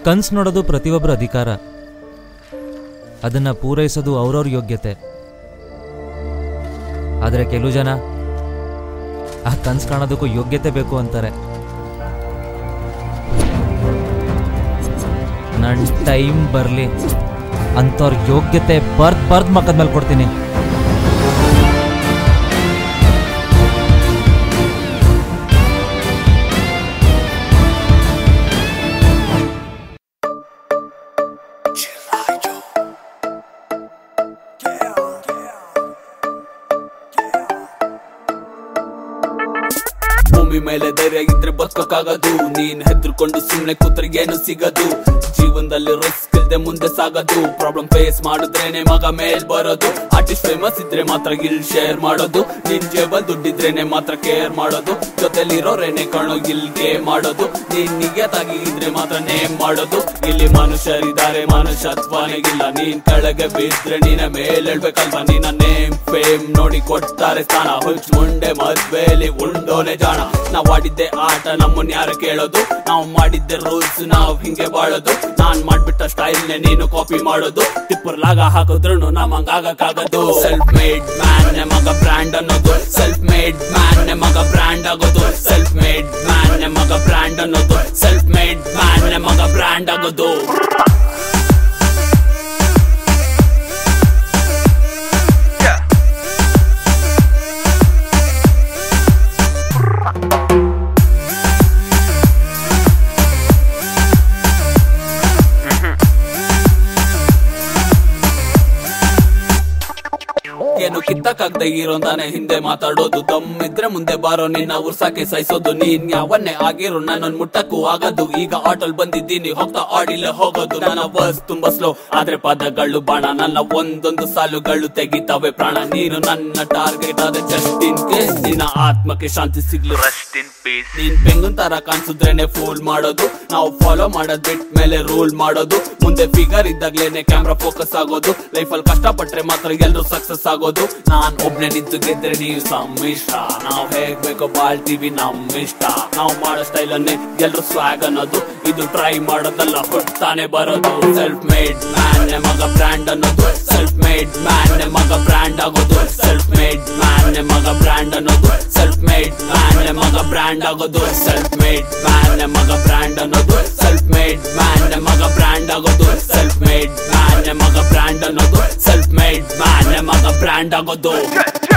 ಕನ್ಸು ನೋಡೋದು ಪ್ರತಿಯೊಬ್ಬರ ಅಧಿಕಾರ ಅದನ್ನ ಪೂರೈಸೋದು ಅವ್ರವ್ರ ಯೋಗ್ಯತೆ ಆದರೆ ಕೆಲವು ಜನ ಆ ಕನ್ಸು ಕಾಣೋದಕ್ಕೂ ಯೋಗ್ಯತೆ ಬೇಕು ಅಂತಾರೆ ನನ್ನ ಟೈಮ್ ಬರಲಿ ಅಂಥವ್ರ ಯೋಗ್ಯತೆ ಬರ್ದ್ ಬರ್ದ್ ಮಕ್ಕದ ಮೇಲೆ ಕೊಡ್ತೀನಿ ಭೂಮಿ ಮೇಲೆ ಧೈರ್ಯ ಇದ್ರೆ ಬದುಕಕ್ಕಾಗದು ನೀನ್ ಹೆದರ್ಕೊಂಡು ಸುಮ್ನೆ ಕೂತ್ರೆ ಏನು ಸಿಗದು ಜೀವನದಲ್ಲಿ ರಿಸ್ಕ್ ಇಲ್ದೆ ಮುಂದೆ ಸಾಗದು ಪ್ರಾಬ್ಲಮ್ ಫೇಸ್ ಮಾಡಿದ್ರೇನೆ ಮಗ ಮೇಲ್ ಬರೋದು ಆರ್ಟಿಸ್ಟ್ ಫೇಮಸ್ ಇದ್ರೆ ಮಾತ್ರ ಇಲ್ ಶೇರ್ ಮಾಡೋದು ನಿನ್ ಜೇಬಲ್ ದುಡ್ಡಿದ್ರೇನೆ ಮಾತ್ರ ಕೇರ್ ಮಾಡೋದು ಜೊತೆಲಿರೋರೇನೆ ಕಣೋ ಇಲ್ಗೆ ಮಾಡೋದು ನೀನ್ ನಿಯತಾಗಿ ಇದ್ರೆ ಮಾತ್ರ ನೇಮ್ ಮಾಡೋದು ಇಲ್ಲಿ ಮನುಷ್ಯರಿದ್ದಾರೆ ಮನುಷ್ಯತ್ವನೆಗಿಲ್ಲ ನೀನ್ ಕೆಳಗೆ ಬಿದ್ರೆ ನಿನ್ನ ಮೇಲ್ ಹೇಳ್ಬೇಕಲ್ವಾ ನಿನ್ನ ನೇಮ್ ಫೇಮ್ ನೋಡಿ ಕೊಡ್ತಾರೆ ಸ್ಥಾನ ಹುಚ್ಚ ಮುಂಡೆ ಮದ್ವೆಲಿ ಉಂಡೋನೆ ಜಾಣ ನಾವ್ ಆಡಿದ್ದೆ ಆಟ ನಮ್ಮನ್ ಯಾರು ಕೇಳೋದು ನಾವು ಮಾಡಿದ್ದೆ ರೂಲ್ಸ್ ನಾವ್ ಹಿಂಗೆ ಬಾಳೋದು ನಾನ್ ಮಾಡ್ಬಿಟ್ಟ ಸ್ಟೈಲ್ ನೆ ನೀನು ಕಾಪಿ ಮಾಡೋದು ಟಿಪ್ಪರ್ ಲಾಗ ಹಾಕಿದ್ರು ನಮಗಾಗಕ್ಕಾಗದು ಸೆಲ್ಫ್ ಮೇಡ್ ಮ್ಯಾನ್ ಮಗ ಬ್ರ್ಯಾಂಡ್ ಅನ್ನೋದು ಸೆಲ್ಫ್ ಮೇಡ್ ಮ್ಯಾನ್ ಮಗ ಬ್ರ್ಯಾಂಡ್ ಆಗೋದು ಸೆಲ್ಫ್ ಮೇಡ್ ಮ್ಯಾನ್ ಮಗ ಬ್ರ್ಯಾಂಡ್ ಅನ್ನೋದು ಸೆಲ್ಫ್ ಮೇಡ್ ಮ್ಯಾನ್ ಮಗ ಬ್ರ್ಯಾಂಡ್ ಆಗೋದು ಏನು ಕಿತ್ತಕ್ಕಾಗ್ದೆ ಇರೋಂತಾನೆ ಹಿಂದೆ ಮಾತಾಡೋದು ದಮ್ಮಿದ್ರೆ ಮುಂದೆ ಬಾರೋ ನಿನ್ನ ಉರ್ಸಾಕೆ ಸಹಿಸೋದು ನೀನ್ ಯಾವನ್ನೇ ಆಗಿರೋ ನನ್ನ ಮುಟ್ಟಕ್ಕೂ ಆಗದು ಈಗ ಆಟೋಲ್ ಬಂದಿದ್ದೀನಿ ಹೋಗ್ತಾ ಆಡಿಲೆ ಹೋಗೋದು ನನ್ನ ಬಸ್ ತುಂಬಾ ಸ್ಲೋ ಆದ್ರೆ ಪದಗಳು ಬಾಣ ನನ್ನ ಒಂದೊಂದು ಸಾಲುಗಳು ತೆಗಿತಾವೆ ಪ್ರಾಣ ನೀನು ನನ್ನ ಟಾರ್ಗೆಟ್ ಆದ್ರೆ ಜಸ್ಟ್ ಇನ್ ಕೇಸ್ ನಿನ್ನ ಆತ್ಮಕ್ಕೆ ಶಾಂತಿ ಸಿಗ್ಲು ರಸ್ಟ್ ಇನ್ ಪೀಸ್ ನೀನ್ ಪೆಂಗುನ್ ತರ ಕಾಣಿಸಿದ್ರೇನೆ ಫೂಲ್ ಮಾಡೋದು ನಾವು ಫಾಲೋ ಮಾಡೋದ್ ಬಿಟ್ ಮೇಲೆ ರೂಲ್ ಮಾಡೋದು ಮುಂದೆ ಫಿಗರ್ ಇದ್ದಾಗ್ಲೇನೆ ಕ್ಯಾಮ್ರಾ ಫೋಕಸ್ ಆಗೋದು ಲೈಫ್ ಅಲ್ಲಿ ಕಷ್ಟಪಟ್ರೆ ಮಾತ್ರ ಎಲ್ರು ಸಕ್ಸಸ್ ಆಗೋದು ನಾನ್ ಒಬ್ನೇ ನಿಂತು ಗೆದ್ರೆ ನೀವು ಸಮ್ಮಿಷ್ಟ ನಾವ್ ಹೇಗ್ ಬೇಕೋ ಬಾಳ್ತೀವಿ ನಮ್ ಇಷ್ಟ ನಾವ್ ಮಾಡೋ ಸ್ಟೈಲ್ ಅನ್ನೇ ಎಲ್ರು ಸ್ವಾಗ್ ಅನ್ನೋದು ಇದು ಟ್ರೈ ಮಾಡೋದಲ್ಲ ಹುಟ್ಟಾನೆ ಬರೋದು ಸೆಲ್ಫ್ ಮೇಡ್ ಮ್ಯಾನ್ ಮಗ ಬ್ರ್ಯಾಂಡ್ ಅನ್ನೋದು ಸೆಲ್ಫ್ ಮೇಡ್ ಮ್ಯಾನ್ ಮಗ ಬ್ರ್ಯಾಂಡ್ ಆಗೋದು ಸೆಲ್ಫ್ ಮೇಡ್ ಮ್ಯಾನ್ ಮಗ ಬ್ರ್ಯಾಂಡ್ ಅನ್ನೋದು ಸೆಲ್ಫ್ ಮೇಡ್ ಮ್ಯಾನ್ ಮಗ ಬ್ರ್ಯಾಂಡ್ ಆಗೋದು ಸೆಲ್ಫ್ ಮೇಡ್ ಮ್ಯಾನ್ ಮಗ ಬ್ರ್ಯಾಂಡ್ ಅನ್ನೋದು ಸೆಲ್ಫ್ ಮೇಡ್ ಮ್ಯಾನ್ ಮಗ ಬ್ರ್ಯಾಂಡ್ ಆಗೋದು ಸೆಲ್ಫ್ ಮೇಡ್ ಮ್ಯಾನ್ ಮಗ ಬ್ರ್ಯಾಂಡ್ ಅನ್ನೋದು ಸೆಲ್ಫ್ ಮೇಡ್ ಮ್ಯಾನ್ ಮಗ ಬ್ರ್ಯಾಂಡ್ ಆಗೋದು